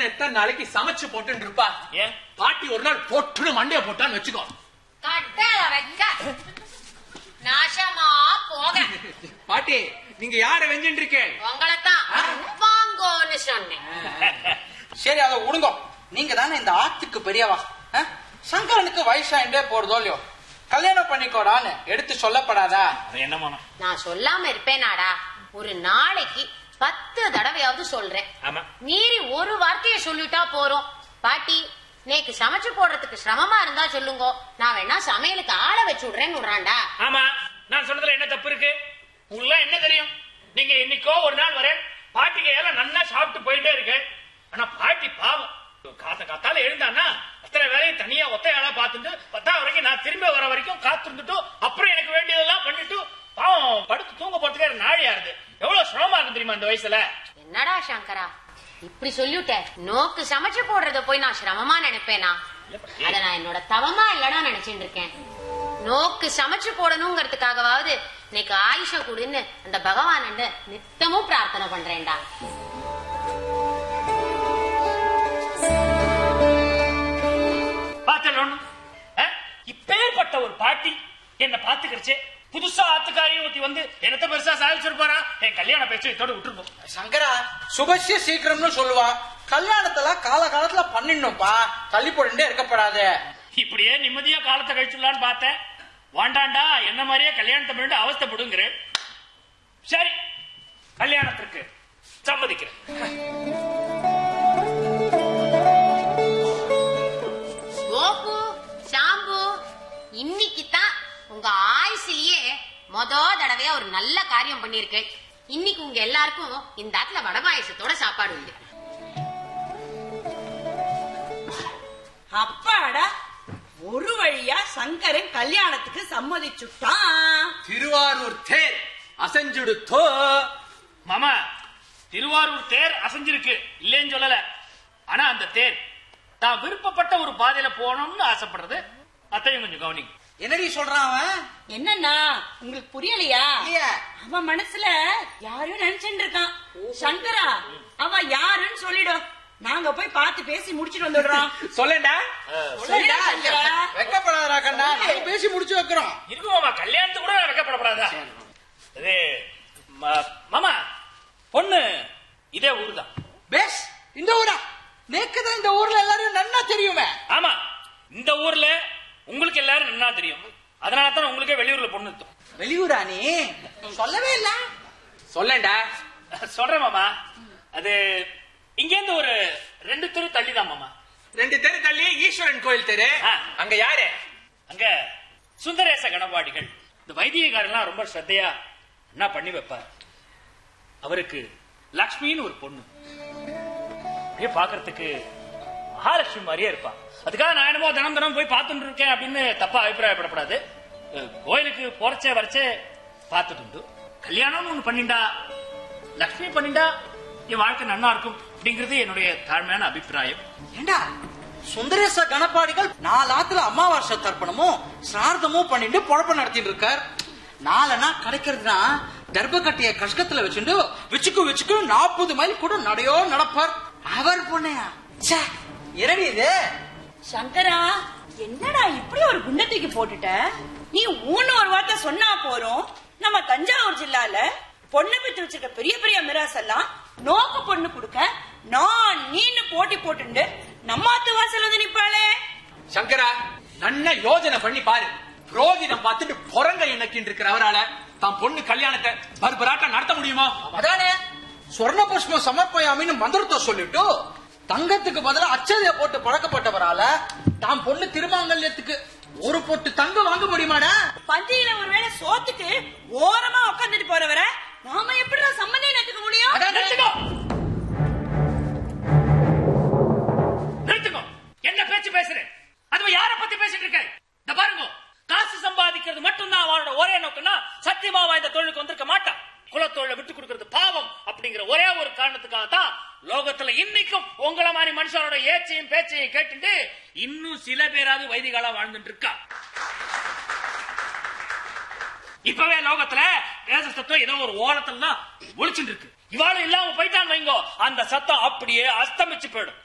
எத்தனை நாளைக்கு சமைச்சு போட்டுன்னு இருப்பா ஏன் பாட்டி ஒரு நாள் பொட்டுன்னு மண்டைய போட்டான்னு வச்சுக்கோ கட்டளை வைக்க நாசமா போக பாட்டி நீங்க யார வெஞ்சிட்டு இருக்கேன் உங்களைத்தான் வாங்கோன்னு சொன்னேன் சரி அதை விடுங்க நீங்க தானே இந்த ஆத்துக்கு பெரியவா ஆ? சங்கரனுக்கு வயசாயிட்டே போறதோ இல்லையோ கல்யாணம் பண்ணிக்கோடான்னு எடுத்து சொல்லப்படாதா அது என்ன மனம் நான் சொல்லாம இருப்பேனாடா ஒரு நாளைக்கு பத்து தடவையாவது சொல்றேன் ஆமா மீறி ஒரு வார்த்தையை சொல்லிட்டா போறோம் பாட்டி நேக்கு சமைச்சு போடுறதுக்கு சிரமமா இருந்தா சொல்லுங்க நான் வேணா சமையலுக்கு ஆளை வச்சு விடுறேன்னு விடுறான்டா ஆமா நான் சொன்னதுல என்ன தப்பு இருக்கு உங்களுக்கு என்ன தெரியும் நீங்க இன்னைக்கோ ஒரு நாள் வரேன் பாட்டிக்கு எல்லாம் நல்லா சாப்பிட்டு போயிட்டே இருக்கு ஆனா பாட்டி பாவம் காத்த காத்தால எழுந்தான்னா அத்தனை வேலையும் தனியா ஒத்தையாளா பார்த்துட்டு பத்தா வரைக்கும் நான் திரும்ப வர வரைக்கும் காத்திருந்துட்டு அப்புறம் எனக்கு வேண்டியதெல்லாம் பண்ணிட்டு பாவம் படுத்து தூங்க போறதுக்கு நாழியா இருக்கு எவ்வளவு சிரமமா இருக்கு தெரியுமா இந்த வயசுல என்னடா சங்கரா இப்படி சொல்லிவிட்ட நோக்கு சமைச்சு போடுறத போய் நான் சிரமமா நினைப்பேனா அத நான் என்னோட தவமா இல்லடா நினைச்சிட்டு இருக்கேன் நோக்கு சமைச்சு போடணுங்கிறதுக்காகவாவது இன்னைக்கு ஆயுஷம் கொடுன்னு அந்த பகவான் நித்தமும் பிரார்த்தனை பண்றேன்டா பார்த்தல ஒண்ணு இப்பேற்பட்ட ஒரு பாட்டி என்ன பாத்துக்கிறச்சே புதுசா ஆத்துக்காரியும் ஒருத்தி வந்து என்னத்த பெருசா சாதிச்சிருப்பாரா என் கல்யாண பேச்சு இதோட விட்டுருப்போம் சங்கரா சுபசிய சீக்கிரம்னு சொல்லுவா கல்யாணத்துல கால காலத்துல பண்ணிடணும்ப்பா தள்ளி போட்டுட்டே இருக்கப்படாது இப்படியே நிம்மதியா காலத்தை கழிச்சுடலான்னு பார்த்தேன் வாண்டாண்டா என்ன மாதிரியே கல்யாணத்தை பண்ணிட்டு அவஸ்தைப்படுங்கிறேன் சரி கல்யாணத்திற்கு சம்மதிக்கிறேன் கோபு சாம்பு இன்னைக்கு தான் உங்க ஆயுசிலேயே மொத தடவையா ஒரு நல்ல காரியம் பண்ணிருக்கேன் இன்னைக்கு உங்க எல்லாருக்கும் இந்த ஆத்துல வடபாயசத்தோட சாப்பாடு உண்டு அப்பாடா ஒரு வழியா சங்கரன் கல்யாணத்துக்கு சம்மதிச்சுட்டான் திருவாரூர் தேர் அசைஞ்சுடுத்தோ மாமா திருவாரூர் தேர் அசைஞ்சிருக்கு இல்லைன்னு சொல்லல ஆனா அந்த தேர் தான் விருப்பப்பட்ட ஒரு பாதையில போகணும்னு ஆசைப்படுறது அத்தையும் கொஞ்சம் கவனிங்க என்னடி சொல்றான் அவன் என்னண்ணா உங்களுக்கு புரியலையா இல்லையே. அவன் மனசுல யாரையும் நினைச்சுட்டு இருக்கான் சங்கரா அவன் யாருன்னு சொல்லிடும் நாங்க போய் பார்த்து பேசி முடிச்சிட்டு வந்துடுறோம் சொல்லேண்டா சொல்லிடா, சங்கரா. வெக்கப்படாதா கண்ணா நாங்க பேசி முடிச்சு வைக்கிறோம் இருக்கு மாமா கல்யாணத்துக்கு கூட நான் வைக்கப்படப்படாதா இது ம- மாமா பொண்ணு இதே ஊர் தான் பேஸ் இந்த ஊரா நேக்குதான் இந்த ஊர்ல எல்லாரும் நன்னா தெரியுமே ஆமா இந்த ஊர்ல உங்களுக்கு எல்லாரும் என்ன தெரியும் அதனால தான் உங்களுக்கே வெளியூர்ல பொண்ணு இருக்கும் வெளியூரா நீ சொல்லவே இல்ல சொல்லேண்டா சொல்றேன் மாமா அது இங்க இருந்து ஒரு ரெண்டு தெரு தள்ளிதான் மாமா ரெண்டு தெரு தள்ளி ஈஸ்வரன் கோயில் தெரு ஆ. அங்க யாரு அங்க சுந்தரேச கணபாடிகள் இந்த வைத்தியக்காரெல்லாம் ரொம்ப ஸ்ரத்தையா என்ன பண்ணி வைப்பார் அவருக்கு லக்ஷ்மின்னு ஒரு பொண்ணு அப்படியே பாக்குறதுக்கு மகாலட்சுமி மாதிரியே இருப்பா அதுக்காக நான் என்னமோ தினம் தினம் போய் பார்த்துட்டு இருக்கேன் அப்படின்னு தப்பா அபிப்பிராயப்படக்கூடாது அஹ், கோயிலுக்கு போறச்சே வரச்சே பார்த்துட்டு உண்டு கல்யாணம்னு ஒண்ணு பண்ணிண்டா லக்ஷ்மி பண்ணிண்டா என் வாழ்க்கை நல்லா இருக்கும் அப்படிங்கிறது என்னுடைய தாழ்மையான அபிப்பிராயம் ஏண்டா சுந்தரேச கணப்பாடிகள் நாலு ஆத்துல அமாவாசை தர்ப்பணமும் சிரார்த்தமும் பண்ணிட்டு பொழப்ப நடத்திட்டு இருக்கார் நாலனா கிடைக்கிறதுனா தர்பக்கட்டிய கஷ்டத்துல வச்சுட்டு வச்சுக்கு வச்சுக்கு நாற்பது மைல் கூட நடையோ நடப்பார் அவர் பொண்ணையா ச்சே, என்னடி இது சங்கரா என்னடா இப்படி ஒரு குண்டை தூக்கி போட்டுட்ட நீ ஊன்னு ஒரு வார்த்தை சொன்னா போறோம் நம்ம தஞ்சாவூர் ஜில்லால பொண்ணு பெற்று வச்சிருக்க பெரிய பெரிய மிராஸ் எல்லாம் நோக்கு பொண்ணு கொடுக்க நான் நீன்னு போட்டி போட்டுண்டு நம்ம அத்து வாசல் வந்து நிப்பாளே சங்கரா நன்ன யோஜனை பண்ணி பாரு புரோஜனம் பார்த்துட்டு பொறங்க எண்ணக்கின்னு இருக்கிற அவரால தான் பொண்ணு கல்யாணத்தை பர்பராட்டம் நடத்த முடியுமா அதானே சொர்ண புஷ்பம் சமர்ப்பயாமின்னு மந்திரத்தை சொல்லிட்டு தங்கத்துக்கு பதிலா அச்சதைய போட்டு பழக்கப்பட்டவரால தான் பொண்ணு திருமாங்கல்யத்துக்கு ஒரு பொட்டு தங்கம் வாங்க முடியுமாடா பந்தியில ஒருவேளை சோத்துக்கு ஓரமா உட்காந்துட்டு போறவர நாம எப்படிடா சம்மந்தம் எடுத்துக்க முடியும் அதானே? நிறுத்துக்கோ நிறுத்துக்கோ என்ன பேச்சு பேசுறேன் அது யார பத்தி பேசிட்டு இருக்க இந்த பாருங்க காசு சம்பாதிக்கிறது மட்டும்தான் அவனோட ஒரே நோக்கம்னா சத்தியமாவா இந்த தொழிலுக்கு வந்திருக்க மாட்டான் குலத்தொழில விட்டு கொடுக்கறது பாவம் அப்படிங்கிற ஒரே ஒரு காரணத்துக்காக தான் லோகத்துல இன்னைக்கும் உங்கள மாதிரி மனுஷனோட ஏச்சையும் பேச்சையும் கேட்டுட்டு இன்னும் சில பேராவது வைதிகளா வாழ்ந்துட்டு இருக்கா இப்பவே லோகத்துல வேத சத்தம் ஏதோ ஒரு ஓரத்துல தான் ஒழிச்சுட்டு இருக்கு இவாளும் இல்லாம போயிட்டான் வைங்கோ அந்த சத்தம் அப்படியே அஸ்தமிச்சு போயிடும்